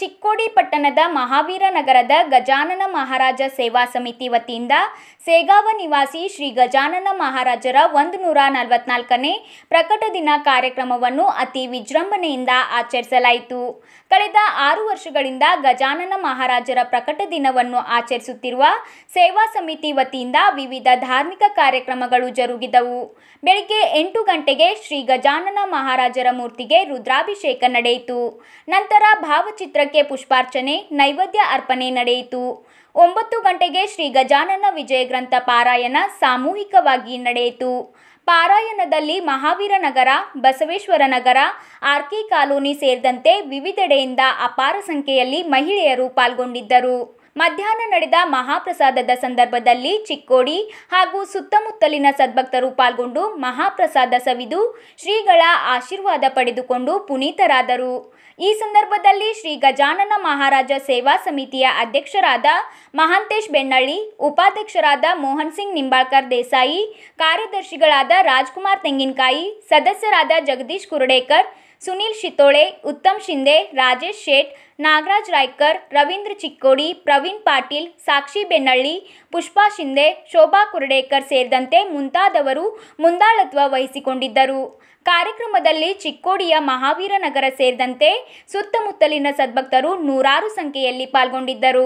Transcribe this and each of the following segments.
ಚಿಕ್ಕೋಡಿ ಪಟ್ಟಣದ ಮಹಾವೀರ ನಗರದ ಗಜಾನನ ಮಹಾರಾಜ ಸೇವಾ ಸಮಿತಿ ವತಿಯಿಂದ ಸೇಗಾವ ನಿವಾಸಿ ಶ್ರೀ ಗಜಾನನ ಮಹಾರಾಜರ ಒಂದು ನೂರ ನಲವತ್ನಾಲ್ಕನೇ ಪ್ರಕಟ ದಿನ ಕಾರ್ಯಕ್ರಮವನ್ನು ಅತಿ ವಿಜೃಂಭಣೆಯಿಂದ ಆಚರಿಸಲಾಯಿತು ಕಳೆದ ಆರು ವರ್ಷಗಳಿಂದ ಗಜಾನನ ಮಹಾರಾಜರ ಪ್ರಕಟ ದಿನವನ್ನು ಆಚರಿಸುತ್ತಿರುವ ಸೇವಾ ಸಮಿತಿ ವತಿಯಿಂದ ವಿವಿಧ ಧಾರ್ಮಿಕ ಕಾರ್ಯಕ್ರಮಗಳು ಜರುಗಿದವು ಬೆಳಿಗ್ಗೆ ಎಂಟು ಗಂಟೆಗೆ ಶ್ರೀ ಗಜಾನನ ಮಹಾರಾಜರ ಮೂರ್ತಿಗೆ ರುದ್ರಾಭಿಷೇಕ ನಡೆಯಿತು ನಂತರ ಭಾವಚಿತ್ರಕ್ಕೆ ಪುಷ್ಪಾರ್ಚನೆ ನೈವೇದ್ಯ ಅರ್ಪಣೆ ನಡೆಯಿತು ಒಂಬತ್ತು ಗಂಟೆಗೆ ಶ್ರೀ ಗಜಾನನ ವಿಜಯ ಗ್ರಂಥ ಪಾರಾಯಣ ಸಾಮೂಹಿಕವಾಗಿ ನಡೆಯಿತು ಪಾರಾಯಣದಲ್ಲಿ ಮಹಾವೀರ ನಗರ ಬಸವೇಶ್ವರ ನಗರ ಆರ್ಕೆ ಕಾಲೋನಿ ಸೇರಿದಂತೆ ವಿವಿಧೆಡೆಯಿಂದ ಅಪಾರ ಸಂಖ್ಯೆಯಲ್ಲಿ ಮಹಿಳೆಯರು ಪಾಲ್ಗೊಂಡಿದ್ದರು ಮಧ್ಯಾಹ್ನ ನಡೆದ ಮಹಾಪ್ರಸಾದದ ಸಂದರ್ಭದಲ್ಲಿ ಚಿಕ್ಕೋಡಿ ಹಾಗೂ ಸುತ್ತಮುತ್ತಲಿನ ಸದ್ಭಕ್ತರು ಪಾಲ್ಗೊಂಡು ಮಹಾಪ್ರಸಾದ ಸವಿದು ಶ್ರೀಗಳ ಆಶೀರ್ವಾದ ಪಡೆದುಕೊಂಡು ಪುನೀತರಾದರು ಈ ಸಂದರ್ಭದಲ್ಲಿ ಶ್ರೀ ಗಜಾನನ ಮಹಾರಾಜ ಸೇವಾ ಸಮಿತಿಯ ಅಧ್ಯಕ್ಷರಾದ ಮಹಾಂತೇಶ್ ಬೆನ್ನಳ್ಳಿ ಉಪಾಧ್ಯಕ್ಷರಾದ ಮೋಹನ್ ಸಿಂಗ್ ನಿಂಬಾಳ್ಕರ್ ದೇಸಾಯಿ ಕಾರ್ಯದರ್ಶಿಗಳಾದ ರಾಜ್ಕುಮಾರ್ ತೆಂಗಿನಕಾಯಿ ಸದಸ್ಯರಾದ ಜಗದೀಶ್ ಕುರುಡೇಕರ್ ಸುನೀಲ್ ಶಿತೋಳೆ ಉತ್ತಮ್ ಶಿಂದೆ ರಾಜೇಶ್ ಶೇಟ್ ನಾಗರಾಜ್ ರಾಯ್ಕರ್ ರವೀಂದ್ರ ಚಿಕ್ಕೋಡಿ ಪ್ರವೀಣ್ ಪಾಟೀಲ್ ಸಾಕ್ಷಿ ಬೆನ್ನಳ್ಳಿ ಪುಷ್ಪಾ ಶಿಂದೆ ಶೋಭಾ ಕುರುಡೇಕರ್ ಸೇರಿದಂತೆ ಮುಂತಾದವರು ಮುಂದಾಳತ್ವ ವಹಿಸಿಕೊಂಡಿದ್ದರು ಕಾರ್ಯಕ್ರಮದಲ್ಲಿ ಚಿಕ್ಕೋಡಿಯ ಮಹಾವೀರ ನಗರ ಸೇರಿದಂತೆ ಸುತ್ತಮುತ್ತಲಿನ ಸದ್ಭಕ್ತರು ನೂರಾರು ಸಂಖ್ಯೆಯಲ್ಲಿ ಪಾಲ್ಗೊಂಡಿದ್ದರು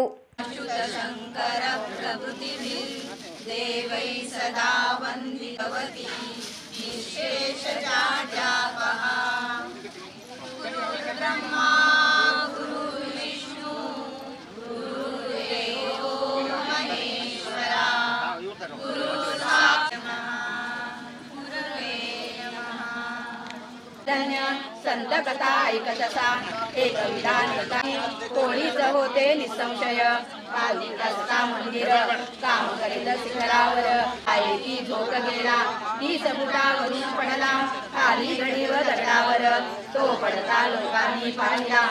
धन्य संत कथा ऐकतसा एक विधान कथा कोणीच होते निसंशय आधी रस्ता मंदिर काम करीत शिखरावर आहे ती झोक गेला ती समुद्रावरून पडला खाली घडी व दगडावर तो पडता लोकांनी पाहिला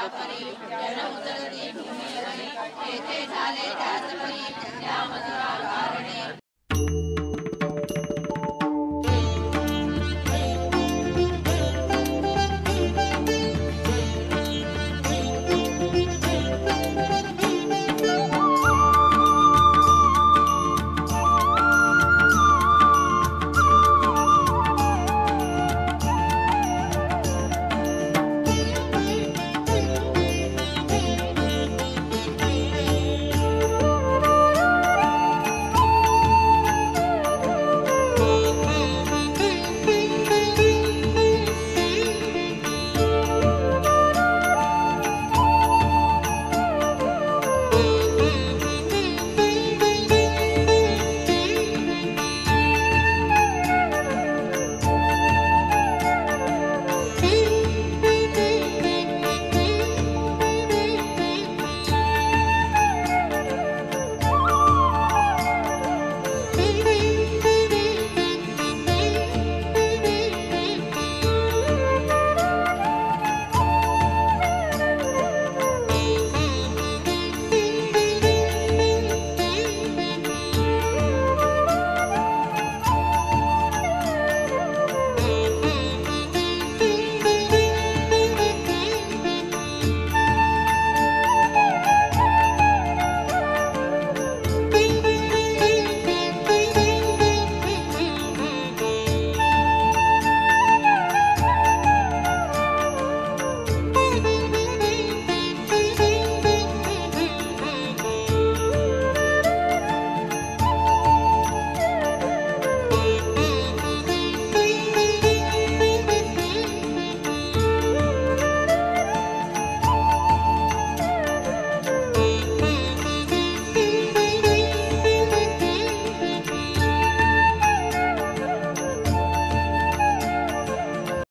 येथे झाले त्याच परी त्या मजुरा